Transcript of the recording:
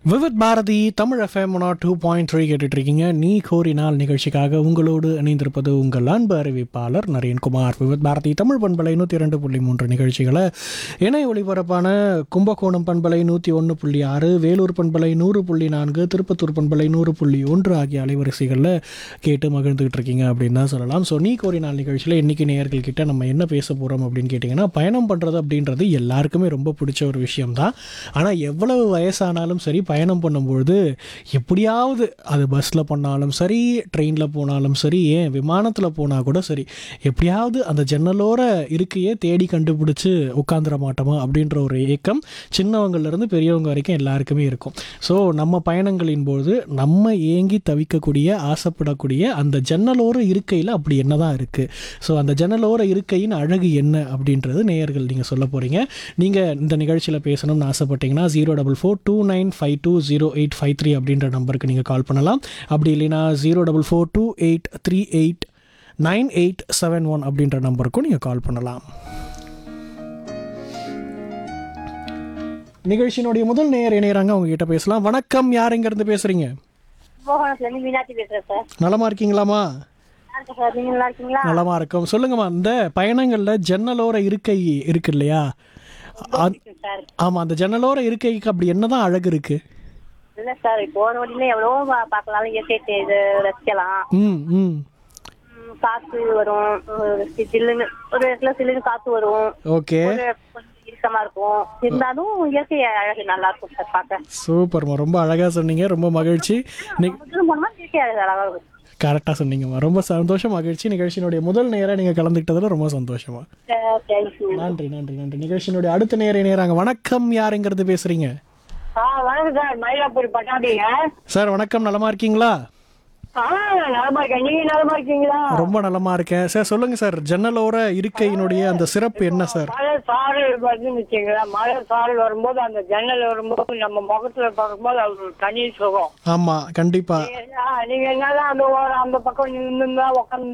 Vividh Bharati Tamil FM nought two point three கேட்டுட்டு இருக்கீங்க நீ கோரினால் நிகழ்ச்சிக்காக உங்களோடு இணைந்திருப்பது உங்கள் அன்பு அறிவிப்பாளர் நரேன்குமார் விவித் பாரதி தமிழ் பண்பலை நூற்றி ரெண்டு புள்ளி மூன்று நிகழ்ச்சிகளை இணைய ஒளிபரப்பான கும்பகோணம் பண்பலை நூற்றி ஒன்று புள்ளி ஆறு வேலூர் பண்பலை நூறு புள்ளி நான்கு திருப்பத்தூர் பண்பலை நூறு புள்ளி ஒன்று ஆகிய அலைவரிசைகளில் கேட்டு மகிழ்ந்துகிட்டு இருக்கீங்க அப்படின்னு தான் சொல்லலாம் ஸோ நீ கோரினால் நிகழ்ச்சியில் இன்றைக்கி நேயர்கள் கிட்ட நம்ம என்ன பேச போகிறோம் அப்படின்னு கேட்டிங்கன்னா பயணம் பண்ணுறது அப்படின்றது எல்லாருக்குமே ரொம்ப பிடிச்ச ஒரு விஷயம்தான் ஆனால் எவ்வளவு வயசானாலும் சரி பயணம் பண்ணும்பொழுது எப்படியாவது அது பஸ்ஸில் பண்ணாலும் சரி ட்ரெயினில் போனாலும் சரி ஏன் விமானத்தில் போனால் கூட சரி எப்படியாவது அந்த ஜன்னலோர இருக்கையே தேடி கண்டுபிடிச்சி உட்காந்துட மாட்டோமா அப்படின்ற ஒரு ஏக்கம் சின்னவங்கள்லேருந்து பெரியவங்க வரைக்கும் எல்லாருக்குமே இருக்கும் ஸோ நம்ம பயணங்களின் போது நம்ம ஏங்கி தவிக்கக்கூடிய ஆசைப்படக்கூடிய அந்த ஜன்னலோர இருக்கையில் அப்படி என்ன தான் இருக்குது ஸோ அந்த ஜன்னலோர இருக்கையின் அழகு என்ன அப்படின்றது நேயர்கள் நீங்கள் சொல்ல போகிறீங்க நீங்கள் இந்த நிகழ்ச்சியில் பேசணும்னு ஆசைப்பட்டீங்கன்னா zero double four two nine five two zero eight five three அப்படின்ற நம்பருக்கு நீங்கள் கால் பண்ணலாம் அப்படி இல்லைன்னா zero double four two eight three eight nine eight seven one அப்படின்ற நம்பருக்கும் நீங்கள் கால் பண்ணலாம் நிகழ்ச்சியினுடைய முதல் நேயர் இணையறாங்க அவங்க கிட்ட பேசலாம் வணக்கம் யார் எங்கேருந்து பேசுகிறீங்க கும்பகோணத்துல இருந்து மீனாட்சி பேசுறேன் சார் நலமா இருக்கீங்களா நல்லா இருக்கேன் சார் நீங்க நல்லா இருக்கீங்களா நலமா இருக்கும் சொல்லுங்கம்மா இந்த பயணங்களில் ஜன்னலோர இருக்கை இருக்கு இல்லையா அ- சார் ஆமா அந்த ஜன்னலோர இருக்கைக்கு அப்படி என்னதான் அழகு இருக்கு இல்ல சார் போன வழியில எவ்வளவோ பா- பார்க்கலாம் இயற்கை தே- இது ரசிக்கலாம் ம் ம் ம், காத்து வரும் ஒரு சி- சில்லுன்னு ஒரு இடத்துல சில்லுன்னு காத்து வரும் ஓகே ஒரு கொஞ்சம் இறுக்கமா இருக்கும் இருந்தாலும் இயற்கை அழகு நல்லா இருக்கும் சார் பார்க்க சூப்பர்மா ரொம்ப அழகா சொன்னீங்க ரொம்ப மகிழ்ச்சி நீ முதல்ல போனோம்னா இயற்கை அழகு அழகா இருக்கும் கரெக்டாக சொன்னீங்கம்மா ரொம்ப சந்தோஷம் மகிழ்ச்சி நிகழ்ச்சியினுடைய முதல் நேரம் நீங்கள் கலந்துக்கிட்டதுல ரொம்ப சந்தோஷமா சார் தேங்க்யூ நன்றி நன்றி நன்றி நிகழ்ச்சியினுடைய அடுத்த நேரம் நேராங்க வணக்கம் யாருங்கிறது பேசுறீங்க ஆ வணக்கம் சார் மயிலாப்பூர் பட்டாபிங்க சார் வணக்கம் நலமா இருக்கீங்களா ஆ நலமா இருக்கேன் நீங்க நலமா இருக்கீங்களா ரொம்ப நலமா இருக்கேன் சார் சொல்லுங்க சார் ஜன்னலோர இருக்கையினுடைய அந்த சிறப்பு என்ன சார் மழை சாரல் வருதுன்னு வச்சுங்களேன் மழை சாரல் வரும்போது அந்த ஜன்னல் வரும்போது நம்ம முகத்துல பார்க்கும்போது அது ஒரு தனி சுகம் ஆமா கண்டிப்பா ஆ, நீங்க என்னதான் அந்த ஓரம் அந்த பக்கம் நின்று உட்காந்து